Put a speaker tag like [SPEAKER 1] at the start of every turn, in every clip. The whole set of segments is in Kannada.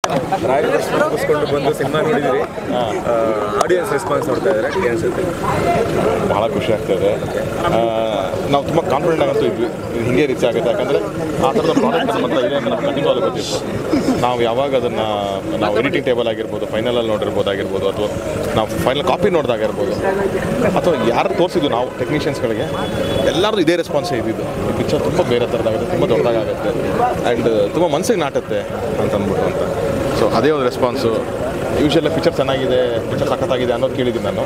[SPEAKER 1] ಮುಗಿಸ್ಕೊಂಡು ಬಂದು ಸಿನಿಮಾ ನೋಡಿದಿರಿ ಆಡಿಯನ್ಸ್ ರೆಸ್ಪಾನ್ಸ್ ನೋಡ್ತಾ ಇದ್ದಾರೆ ಏನು ಅನ್ಸುತ್ತೆ
[SPEAKER 2] ಬಹಳ ಖುಷಿ ಆಗ್ತದೆ ಆ, ನಾವು ತುಂಬ ಕಾನ್ಫಿಡೆಂಟ್ ಆಗಂತೂ ಇದ್ವಿ ಇದು ಹಿಂಗೆ ರೀಚ್ ಆಗುತ್ತೆ ಯಾಕಂದರೆ ಆ ಥರದ ಪ್ರಾಡಕ್ಟ್ ನಮ್ಮ ಹತ್ರ ಇದೆ ಅಂತ ನಮ್ಗೆ ಖಂಡಿತವಾಗ್ಲೂ ಗೊತ್ತಿತ್ತು ನಾವು ಯಾವಾಗ ಅದನ್ನು ನಾವು ಎಡಿಟಿಂಗ್ ಟೇಬಲ್ ಆಗಿರ್ಬೋದು ಫೈನಲಲ್ಲಿ ನೋಡಿರ್ಬೋದಾಗಿರ್ಬೋದು ಅಥವಾ ನಾವು ಫೈನಲ್ ಕಾಪಿ ನೋಡಿದಾಗಿರ್ಬೋದು ಅಥವಾ ಯಾರು ತೋರಿಸಿದ್ದು ನಾವು ಟೆಕ್ನಿಷಿಯನ್ಸ್ಗಳಿಗೆ ಎಲ್ಲರದ್ದು ಇದೇ ರೆಸ್ಪಾನ್ಸ್ ಇದ್ದಿದ್ದು ಈ ಪಿಕ್ಚರ್ ತುಂಬ ಬೇರೆ ಥರದಾಗುತ್ತೆ ತುಂಬ ದೊಡ್ಡದಾಗುತ್ತೆ ಆ್ಯಂಡ್ ತುಂಬ ಮನಸ್ಸಿಗೆ ನಾಟುತ್ತೆ ಅಂತ ಅಂದ್ಬಿಟ್ಟು ಅಂತ ಸೊ ಅದೇ ಒಂದು ರೆಸ್ಪಾನ್ಸು ಯೂಶಲ್ಲ ಪಿಕ್ಚರ್ ಚೆನ್ನಾಗಿದೆ ಪಿಕ್ಚರ್ ಸಖತ್ತಾಗಿದೆ ಅನ್ನೋದು ಕೇಳಿದ್ದೀನಿ ನಾನು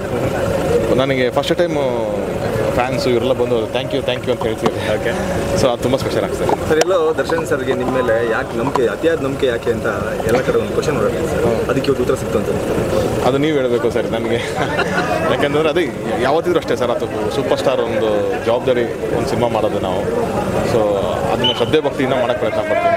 [SPEAKER 2] ನನಗೆ ಫಸ್ಟ್ ಟೈಮು ಫ್ಯಾನ್ಸು ಇವರೆಲ್ಲ ಬಂದು ಥ್ಯಾಂಕ್ ಯು ಥ್ಯಾಂಕ್ ಯು ಅಂತ ಹೇಳ್ತೀವಿ
[SPEAKER 1] ಓಕೆ
[SPEAKER 2] ಸೊ ಅದು ತುಂಬ ಸ್ಪೆಷಲ್ ಆಗ್ತದೆ
[SPEAKER 1] ಸರ್ ಎಲ್ಲೋ ದರ್ಶನ್ ಸರ್ಗೆ ನಿಮ್ಮ ಮೇಲೆ ಯಾಕೆ ನಂಬಿಕೆ ಅತಿಯಾದ ನಂಬಿಕೆ ಯಾಕೆ ಅಂತ ಎಲ್ಲ ಕಡೆ ಒಂದು ಕ್ವಶನ್ ಬರುತ್ತೆ ಸರ್ ಅದಕ್ಕೆ ಇವತ್ತು ಉತ್ತರ ಸಿಕ್ತು ಅಂತ ಅನ್ಸುತ್ತೆ.
[SPEAKER 2] ಅದು ನೀವು ಹೇಳಬೇಕು ಸರ್ ನನಗೆ ಯಾಕೆಂದರೆ ಅದೇ ಯಾವತ್ತಿದ್ರು ಅಷ್ಟೇ ಸರ್ ಅದು ಸೂಪರ್ ಸ್ಟಾರ್ ಒಂದು ಜವಾಬ್ದಾರಿ ಒಂದು ಸಿನಿಮಾ ಮಾಡೋದು ನಾವು ಸೊ ಅದನ್ನು ಶ್ರದ್ಧೆ ಭಕ್ತಿಯಿಂದ ಮಾಡೋಕ್ಕೆ ಪ್ರಯತ್ನ ಪಡ್ತೀನಿ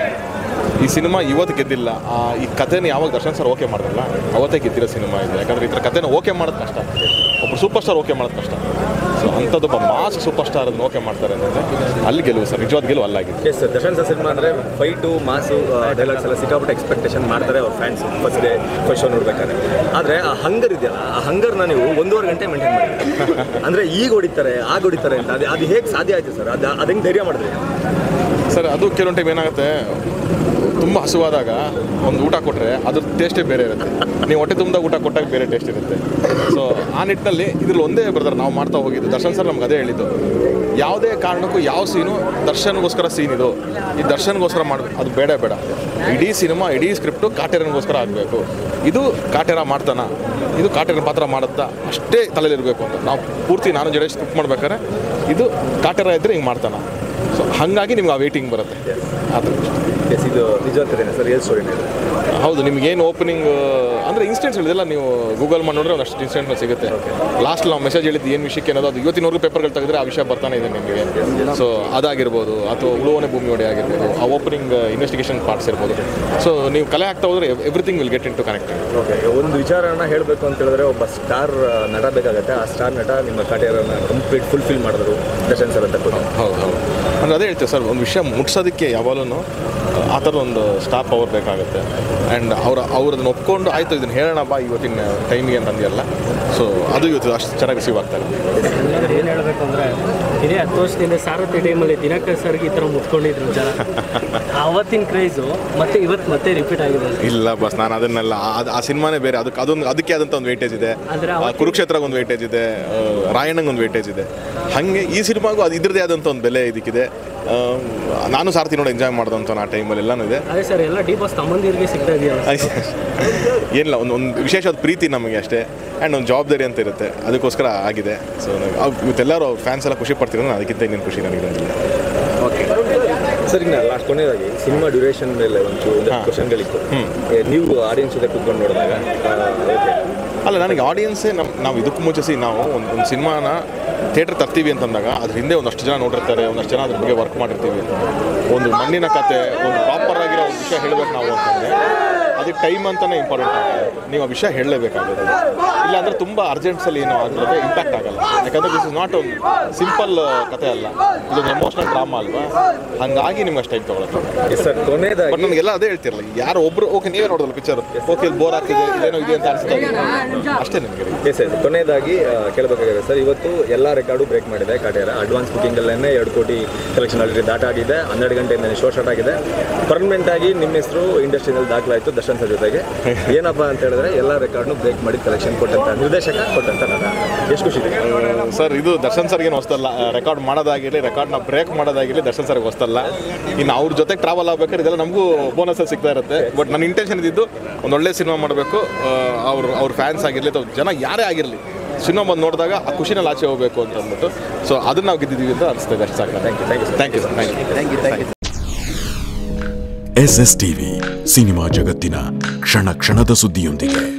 [SPEAKER 2] ಈ ಸಿನಿಮಾ ಇವತ್ತು ಗೆದ್ದಿಲ್ಲ ಆ, ಈ ಕಥೆನ ಯಾವಾಗ ದರ್ಶನ್ ಸರ್ ಓಕೆ ಮಾಡಿದ್ರಲ್ಲ ಅವತ್ತೇ ಗೆದ್ದಿರೋ ಸಿನಿಮಾ ಇದೆ ಯಾಕಂದರೆ ಈ ಥರ ಕಥೆನ ಓಕೆ ಮಾಡೋದು ಕಷ್ಟ ಒಬ್ಬರು ಸೂಪರ್ ಸ್ಟಾರ್ ಓಕೆ ಮಾಡೋದು ಕಷ್ಟ ಸೊ ಅಂಥದ್ದೊಬ್ಬ ಮಾಸ್ ಸೂಪರ್ ಸ್ಟಾರ್ ಅದನ್ನು ಓಕೆ ಮಾಡ್ತಾರೆ ಅಂತಂದರೆ ಅಲ್ಲಿ ಗೆಲುವು ಸರ್ ನಿಜವಾದ ಗೆಲುವು ಅಲ್ಲಾಗಿದೆ
[SPEAKER 1] yes sir Darshan sir cinema ಅಂದರೆ ಫೈಟು ಮಾಸು ಡೈಲಾಗ್ಸ್ ಎಲ್ಲ ಸಿಕ್ಕಾಪಟ್ಟೆ ಎಕ್ಸ್ಪೆಕ್ಟೇಷನ್ ಮಾಡ್ತಾರೆ ಅವ್ರ fans first day first show ನೋಡ್ಬೇಕಾದ್ರೆ ಆದರೆ ಆ ಹಂಗರ್ ಇದೆಯಲ್ಲ ಆ ಹಂಗರ್ನ ನೀವು ಒಂದೂವರೆ ಗಂಟೆ ಮೇಂಟೈನ್ ಮಾಡಿ ಅಂದರೆ ಈಗ ಹೊಡಿತಾರೆ ಆಗ ಹೊಡಿತಾರೆ ಅಂತ ಅದು ಅದು ಹೇಗೆ ಸಾಧ್ಯ ಆಯ್ತು ಸರ್ ಅದು ಅದು ಹೆಂಗೆ ಧೈರ್ಯ ಮಾಡಿದ್ರಿ
[SPEAKER 2] ಸರ್ ಅದು ಕೆಲವೊಂದು ಟೈಮ್ ಏನಾಗುತ್ತೆ ತುಂಬ ಹಸುವಾದಾಗ ಒಂದು ಊಟ ಕೊಟ್ಟರೆ ಅದ್ರ ಟೇಸ್ಟೇ ಬೇರೆ ಇರುತ್ತೆ ನೀವು ಹೊಟ್ಟೆ ತುಂಬ ಊಟ ಕೊಟ್ಟಾಗ ಬೇರೆ ಟೇಸ್ಟ್ ಇರುತ್ತೆ ಸೊ ಆ ನಿಟ್ಟಿನಲ್ಲಿ ಇದ್ರಲ್ಲಿ ಒಂದೇ ಬ್ರದರ್ ನಾವು ಮಾಡ್ತಾ ಹೋಗಿದ್ದು ದರ್ಶನ್ ಸರ್ ನಮ್ಗೆ ಅದೇ ಹೇಳಿದ್ದು ಯಾವುದೇ ಕಾರಣಕ್ಕೂ ಯಾವ ಸೀನು ದರ್ಶನ್ಗೋಸ್ಕರ ಸೀನ್ ಇದು ಈ ದರ್ಶನ್ಗೋಸ್ಕರ ಮಾಡಬೇಕು ಅದು ಬೇಡ ಬೇಡ ಇಡೀ ಸಿನಿಮಾ ಇಡೀ ಸ್ಕ್ರಿಪ್ಟು ಕಾಟೇರನ್ಗೋಸ್ಕರ ಆಗಬೇಕು ಇದು ಕಾಟೇರ ಮಾಡ್ತಾನ ಇದು ಕಾಟೇರನ ಪಾತ್ರ ಮಾಡುತ್ತಾ ಅಷ್ಟೇ ತಲೆಯಲ್ಲಿರಬೇಕು ಅಂತ ನಾವು ಪೂರ್ತಿ ನಾನು ಜಡೆ ಸ್ಕ್ರಿಪ್ಟ್ ಮಾಡ್ಬೇಕಾದ್ರೆ ಇದು ಕಾಟೇರ ಇದ್ದರೆ ಹಿಂಗೆ ಮಾಡ್ತಾನ ಸೊ ಹಾಗಾಗಿ ನಿಮ್ಗೆ ಆ ವೇಟಿಂಗ್ ಬರುತ್ತೆ ಅದು
[SPEAKER 1] ಎಸ್ ಇದು ನಿಜವಾದ ಕಥೆನೇ ಸರ್ ಏನು ಸ್ಟೋರಿನ ಇದು
[SPEAKER 2] ಹೌದು ನಿಮ್ಗೇನು ಓಪನಿಂಗ್ ಅಂದರೆ ಇನ್ಸ್ಟೆಂಟ್ಸ್ ಹೇಳಿದೆಲ್ಲ ನೀವು ಗೂಗಲ್ ಮಾಡಿ ನೋಡಿದ್ರೆ ಒಂದಷ್ಟು ಇನ್ಸ್ಟೆಂಟ್ ಸಿಗುತ್ತೆ ಲಾಸ್ಟ್ ನಾವು ಮೆಸೇಜ್ ಹೇಳಿದ್ದು ಏನು ವಿಷಯಕ್ಕೆ ಅನ್ನೋದು ಅದು ಇವತ್ತಿನವರೆಗೂ ಪೇಪರ್ಗಳು ತೆಗೆದ್ರೆ ಆ ವಿಷಯ ಬರ್ತಾನೆ ಇದೆ ನಿಮಗೆ ಸೊ ಅದಾಗಿರ್ಬೋದು ಅಥವಾ ಉಳುವನೆ ಭೂಮಿ ಒಡೆ ಆಗಿರ್ಬೋದು ಆ ಓಪನಿಂಗ್ ಇನ್ವೆಸ್ಟಿಗೇಷನ್ ಪಾರ್ಟ್ಸ್ ಇರ್ಬೋದು ಸೊ ನೀವು ಕಲೆ ಆಗ್ತಾ ಹೋದ್ರೆ everything will get into connect
[SPEAKER 1] okay ಒಂದು ವಿಚಾರನ ಹೇಳಬೇಕು ಅಂತ ಹೇಳಿದ್ರೆ ಒಬ್ಬ ಸ್ಟಾರ್ ನಟ ಬೇಕಾಗತ್ತೆ ಆ ಸ್ಟಾರ್ ನಟ ನಿಮ್ಮ ಕಾಟೇರನ್ನ ಕಂಪ್ಲೀಟ್ ಫುಲ್ಫಿಲ್ ಮಾಡಿದ್ರು ದರ್ಶನ್ ಸರ್ ಅಂತ ಕೂಡ
[SPEAKER 2] ಹೌದು ಹೌದು ಅಂದರೆ ಅದೇ ಹೇಳ್ತೀವಿ ಸರ್ ಒಂದು ವಿಷಯ ಮುಟ್ಸೋದಕ್ಕೆ ಯಾವಾಗಲೂ ಆ ಥರ ಒಂದು ಸ್ಟಾಪ್ ಪವರ್ ಬೇಕಾಗುತ್ತೆ ಆ್ಯಂಡ್ ಅವ್ರ ಅವ್ರು ಅದನ್ನ ಒಪ್ಕೊಂಡು ಆಯಿತು ಇದನ್ನು ಹೇಳೋಣ ಬಾ ಇವತ್ತಿನ ಟೈಮಿಗೆ ಅಂತ ಅಂದಿರಲ್ಲ ಸೊ ಅದು ಇವತ್ತು ಅಷ್ಟು ಚೆನ್ನಾಗಿ ರಿಸೀವ್ ಆಗ್ತಾರೆ
[SPEAKER 3] ಏನು ಹೇಳಬೇಕು ಅಂದರೆ ಇದೇ ಹತ್ತು ವರ್ಷದಿಂದ ಸಾರಥಿ ಟೈಮಲ್ಲಿ ದಿನಕರ್ ಸರ್ಗೆ ಈ ಥರ ಮುತ್ಕೊಂಡಿದ್ರು ಜನ ಅವತ್ತಿನ ಕ್ರೈಸು ಮತ್ತೆ ಇವತ್ತು ಮತ್ತೆ ರಿಪೀಟ್ ಆಗಿದೆ
[SPEAKER 2] ಇಲ್ಲ ಬಸ್ ನಾನು ಅದನ್ನೆಲ್ಲ ಆ- ಆ ಸಿನಿಮಾನೇ ಬೇರೆ ಅದಕ್ಕೆ ಅದೊಂದು ಅದಕ್ಕೆ ಆದಂಥ ಒಂದು ವೇಟೇಜ್ ಇದೆ
[SPEAKER 3] ಅಂದ್ರೆ
[SPEAKER 2] ಆ, ಕುರುಕ್ಷೇತ್ರಕ್ಕೆ ಒಂದು ವೇಟೇಜ್ ಇದೆ ಆ, ರಾಯಣ್ಣಂಗೆ ಒಂದು ವೇಟೇಜ್ ಇದೆ ಹಾಗೆ ಈ ಸಿನಿಮಾಗೂ ಅದು ಇದ್ರದ್ದೇ ಆದಂಥ ಒಂದು ಬೆಲೆ ಇದಕ್ಕಿದೆ ಆ, ನಾನು ಸಾರ್ತಿ ನೋಡಿ ಎಂಜಾಯ್ ಮಾಡ್ದಂಥ ಆ ಟೈಮಲ್ಲಿ ಎಲ್ಲನೂ ಇದೆ
[SPEAKER 3] ಅದೇ ಸರ್ ಎಲ್ಲ ಡಿ ಬಾಸ್ ತಮ್ಮಂದಿರಿಗೆ ಸಿಗ್ತಾ ಇದೆಯಲ್ಲ
[SPEAKER 2] ಏನಿಲ್ಲ ಒಂದು ಒಂದು ವಿಶೇಷವಾದ ಪ್ರೀತಿ ನಮಗೆ ಅಷ್ಟೇ ಆ್ಯಂಡ್ ಒಂದು ಜವಾಬ್ದಾರಿ ಅಂತ ಇರುತ್ತೆ ಅದಕ್ಕೋಸ್ಕರ ಆಗಿದೆ ಸೊ ಇವತ್ತೆಲ್ಲರೂ ಫ್ಯಾನ್ಸ್ ಎಲ್ಲ ಖುಷಿ ಪಡ್ತಿರೋ ಅದಕ್ಕಿಂತ ಇನ್ನೇನು ಖುಷಿ ನನಗೆ
[SPEAKER 1] ಓಕೆ ಸರ್ ಇನ್ನು ಲಾಸ್ಟ್ ಕೊನೆಯದಾಗಿ ಸಿನಿಮಾ ಡ್ಯೂರೇಷನ್ ಮೇಲೆ ಒಂದು ಒಂದು
[SPEAKER 2] ಹಾ.
[SPEAKER 1] ಕ್ವಶನ್ಗಳಿತ್ತು ಏ, ನೀವು ಆಡಿಯನ್ಸ್ ಜೊತೆ ಕೂತ್ಕೊಂಡು ನೋಡಿದಾಗ ಓಕೆ
[SPEAKER 2] ಅಲ್ಲ ನನಗೆ ಆಡಿಯನ್ಸೇ ನಮ್ಮ ನಾವು ಇದಕ್ಕೂ ಮುಂಚೆ ಸಿ ನಾವು ಒಂದು ಒಂದು ಸಿನಿಮಾನ ಥಿಯೇಟ್ರ್ ತರ್ತೀವಿ ಅಂತಂದಾಗ ಅದ್ರ ಹಿಂದೆ ಒಂದಷ್ಟು ಜನ ನೋಡಿರ್ತಾರೆ ಒಂದಷ್ಟು ಜನ ಅದ್ರ ಬಗ್ಗೆ ವರ್ಕ್ ಮಾಡಿರ್ತೀವಿ ಒಂದು ಮಣ್ಣಿನ ಕತೆ ಒಂದು ಪ್ರಾಪರ್ ಆಗಿರೋ ಒಂದು ವಿಷಯ ಹೇಳಬೇಕು ನಾವು ಅಂತಂದರೆ ಅದಕ್ಕೆ ಟೈಮ್ ಅಂತಲೇ ಇಂಪಾರ್ಟೆಂಟ್ ಆಗುತ್ತೆ ನೀವು ಆ ವಿಷಯ ಹೇಳಲೇಬೇಕಾಗುತ್ತೆ ಇಲ್ಲಾಂದರೆ ತುಂಬ ಅರ್ಜೆಂಟ್ಸಲ್ಲಿ ಏನೋ ಅದ್ರ ಇಂಪ್ಯಾಕ್ಟ್ ಆಗಲ್ಲ ಯಾಕಂದರೆ ದಿಸ್ ಇಸ್ ನಾಟ್ ಒಂದು ಸಿಂಪಲ್ ಕತೆ ಅಲ್ಲ ಇದೊಂದು ಎಮೋಷ್ನಲ್ ಡ್ರಾಮಾ ಅಲ್ವಾ ಹಾಗಾಗಿ ನಿಮ್ಗೆ ಅಷ್ಟು ಟೈಮ್ ತೊಗೊಳುತ್ತೆ
[SPEAKER 1] ಎಸ್ ಸರ್ ಕೊನೆಯದಾಗಿ
[SPEAKER 2] ಬಟ್ ನನಗೆಲ್ಲ ಅದೇ ಹೇಳ್ತಿರಲ್ಲ ಯಾರು ಒಬ್ರು ಓಕೆ ನೀವೇ ನೋಡೋದಲ್ಲ ಪಿಕ್ಚರ್ ಓಕೆ ಇಲ್ಲಿ ಬೋರ್ ಆಗ್ತಿದೆ ಇದೇನೋ ಇದೆ ಅಂತ ಅನಿಸ್ತಾ ಅಷ್ಟೇ ನಿಮಗೆ
[SPEAKER 1] ಎಸ್ ಎಸ್ ಕೊನೆಯದಾಗಿ ಆ, ಕೇಳಬೇಕಾಗಿದೆ ಸರ್ ಇವತ್ತು ಎಲ್ಲ ರೆಕಾರ್ಡು ಬ್ರೇಕ್ ಮಾಡಿದೆ ಕಾಟೇರ ಅಡ್ವಾನ್ಸ್ ಬುಕಿಂಗಲ್ಲೇ ಎರಡು ಕೋಟಿ ಕಲೆಕ್ಷನ್ ಆಲ್ರೆಡಿ ದಾಟಾಗಿದೆ ಹನ್ನೆರಡು ಗಂಟೆಯಿಂದ ಶೋ ಸ್ಟಾರ್ಟ್ ಆಗಿದೆ ಪರ್ಮನೆಂಟ್ ಆಗಿ ನಿಮ್ಮ ಹೆಸರು ಇಂಡಸ್ಟ್ರಿನಲ್ಲಿ ದಾಖಲಾಯಿತು ದರ್ಶನ್ ಸರ್ ಜೊತೆಗೆ ಏನಪ್ಪ ಅಂತ ಹೇಳಿದ್ರೆ ಎಲ್ಲ ರೆಕಾರ್ಡ್ನು ಬ್ರೇಕ್ ಮಾಡಿ ಕಲೆಕ್ಷನ್ ಕೊಟ್ಟಂತ ನಿರ್ದೇಶಕ ಕೊಟ್ಟಂತ ನಟ ಎಷ್ಟು ಖುಷಿ ಇದೆ
[SPEAKER 2] ಸರ್ ಇದು ದರ್ಶನ್ ಸರ್ಗೆ ಏನು ಹೊಸ್ತಲ್ಲ ರೆಕಾರ್ಡ್ ಮಾಡೋದಾಗಿರಲಿ ರೆಕಾರ್ಡ್ನ ಬ್ರೇಕ್ ಮಾಡೋದಾಗಿರಲಿ ದರ್ಶನ್ ಸರ್ಗೆ ಹೊಸ್ತಲ್ಲ ಇನ್ನು ಅವ್ರ ಜೊತೆ ಟ್ರಾವೆಲ್ ಆಗ್ಬೇಕಾದ್ರೆ ಇದೆಲ್ಲ ನಮಗೂ ಬೋನಸ್ ಸಿಗ್ತಾ ಇರುತ್ತೆ ಬಟ್ ನನ್ನ ಇಂಟೆನ್ಷನ್ ಇದ್ದಿದ್ದು ಒಂದು ಒಳ್ಳೆ ಸಿನಿಮಾ ಮಾಡಬೇಕು ಅವ್ರ ಅವ್ರ ಫ್ಯಾನ್ಸ್ ಆಗಿರಲಿ ಅಥವಾ ಜನ ಯಾರೇ ಆಗಿರಲಿ ಸಿನಿಮಾ ಬಂದು ನೋಡಿದಾಗ ಆ ಖುಷಿನಲ್ಲಿ ಆಚೆ ಹೋಗಬೇಕು ಅಂತ ಅಂದ್ಬಿಟ್ಟು ಸೊ ಅದನ್ನ ನಾವು ಗೆದ್ದಿದ್ದೀವಿ ಅಂತ ಅನಿಸ್ತದೆ ಅಷ್ಟು ಸಾಕು thank you thank you sir thank you thank you
[SPEAKER 4] S S TV cinema ಜಗತ್ತಿನ ಕ್ಷಣ ಕ್ಷಣದ ಸುದ್ದಿಯೊಂದಿಗೆ